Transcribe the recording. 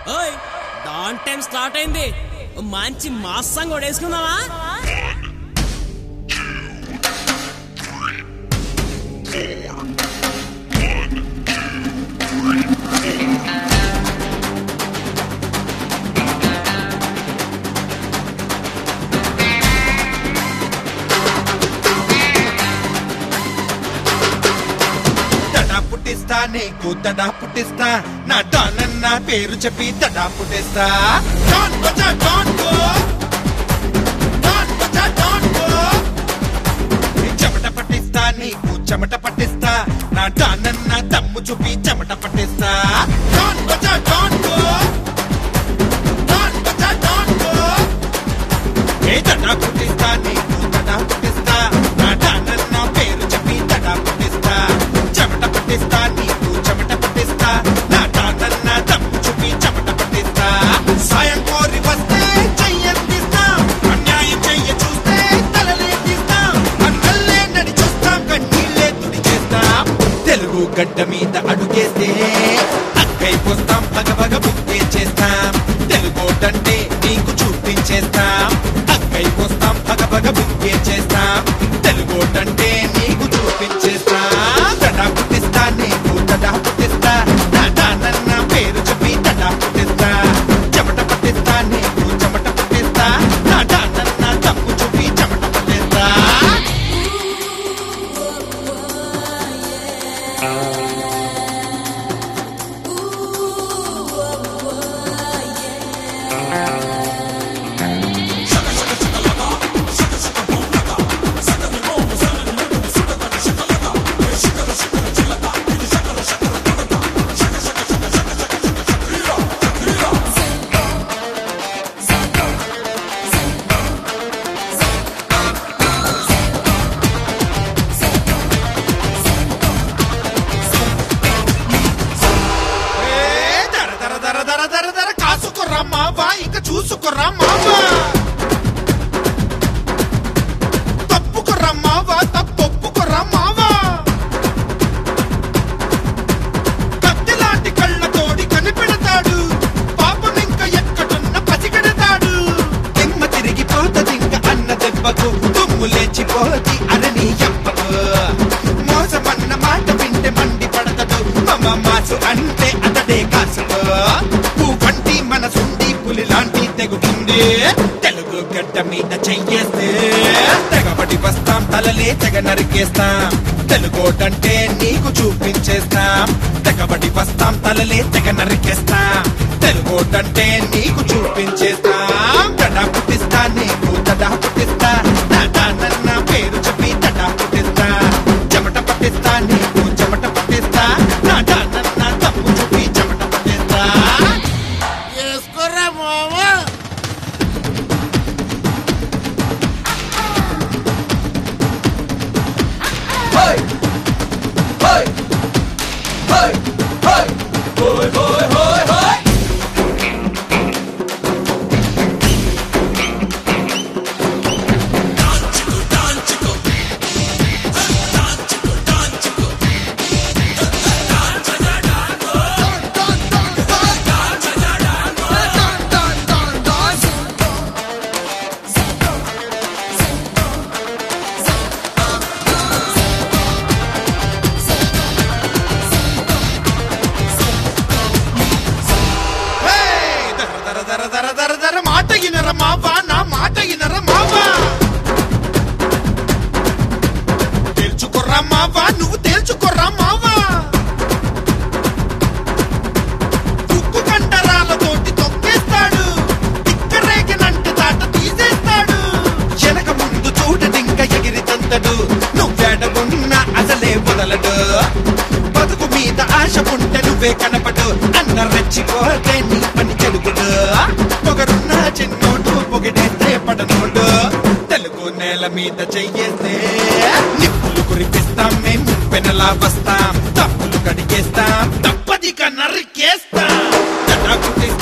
ఓయ్ don time start అయింది ఓ మంచి మాస్ సాంగ్ కూడా వేసుకుందామా తడా పుట్టిస్తా నీకు తడా పుట్టిస్తా నా డాన్ నా పేరు చెప్పి తడా పుట్టిస్తా డాన్ బజా డాన్ గో డాన్ బజా డాన్ గో చెమట పట్టిస్తా నీకు చెమట పట్టిస్తా నా డాన్ నా దమ్ము చూపి చెమట పట్టిస్తా డాన్ బజా డాన్ గో డాన్ బజా డాన్ గో ఏ తడా పుట్టిస్తా నీకు తడా పుట్టిస్తా నా డాన్ నా పేరు చెప్పి తడా పుట్టిస్తా చెమట పట్టిస్తా నీకు చెమట పట్టిస్తా నా డాన్ నా దమ్ము చూపి చెమట పట్టిస్తా సాయం కోరి వస్తే చెయ్యందిస్తా అన్యాయం చెయ్య చూస్తే తలలే తీస్తాం అన్నల్లే నడి చూస్తాం కన్నీళ్ళే తుడి చేస్తాం తెలుగు గడ్డ మీద అడుగేస్తే అక్కైపోస్తాం పగ పగ బుక్కే చేస్తాం తెలుగోటంటే నీకు చూపించేస్తాం అక్కైపోస్తాం పగ పగ బుక్కే చేస్తాం తెలుగోటంటే నీకు చూపించేస్తాం తడా పుట్టిస్తా నీకు తడా పుట్టిస్తా నా దానన్న పేరు చెప్పి తడా పుట్టిస్తా చెమట పట్టిస్తా నీకు చెమట పట్టిస్తా నా దానన్న తప్పు చూపి చెమట పట్టిస్తా ఏ దర దర దర దర దర దర కాసుకురా మావా ఇక చూసుకురా మావా తప్పుకురా మావా తప్పొప్పుకురా మావా కత్తిలాంటి కళ్ళతోడి కనిపెడతాడు పాపం ఇంక ఎక్కడున్న పసిగడతాడు తిమ్మ తిరిగిపోతది ఇంక అన్న దెబ్బకు దుమ్ము లేచిపోతి అరని ఎప్పకు మోసమన్న మాట వింటే మండి పడతడు మమ మాసు అంటే అతడే కాసుకో పువ్వంటి మనసుండి పులి లాంటి తెగుతుంది తెలుగు గడ్డ మీద చెయ్యేస్తే తెగబడి వస్తాం తలలే తెగ నరికేస్తాం తెలుగోటంటే నీకు చూపించేస్తాం తెగబడి వస్తాం తలలే తెగ నరికేస్తాం తెలుగోటంటే నీకు చూపించేస్తాం తడా పుట్టిస్తా నీకు తడా పుట్టిస్తా నా దానన్న పేరు చెప్పి తడా పుట్టిస్తా చెమట పట్టిస్తా నీకు చెమట పట్టిస్తా నా దానన్న తప్పు చూపి చెమట పట్టిస్తా వేసుకోరా మావా హే! దర దర దర దర దర దర మాట ఇనర మావా నా మాట ఇనర మావా తేల్చుకోర్రా మావా నువ్వు తేల్చుకోర్రా మావా ఉక్కు కండరాలతోటి తొక్కేస్తాడు తిక్కరేగినంటే దాట తీసేస్తాడు వెనక ముందు చూడడింక ఎగిరి తంతడు నువ్వేడగున్నా అసలే వదలడు బతుకు మీద ఆశ ఉంటే నువ్వే కనపడు అన్న రెచ్చిపోతే నీ పని చెడుగుడు పొగరున్న చిన్నోడు పొగిడేస్తే పడనోడు తెలుగు నేల మీద చెయ్యేస్తే నిప్పులు కురిపిస్తాం మేం పెనలా వస్తాం తప్పులు కడిగేస్తాం తప్పదిక నరికేస్తాం తడా కుట్టి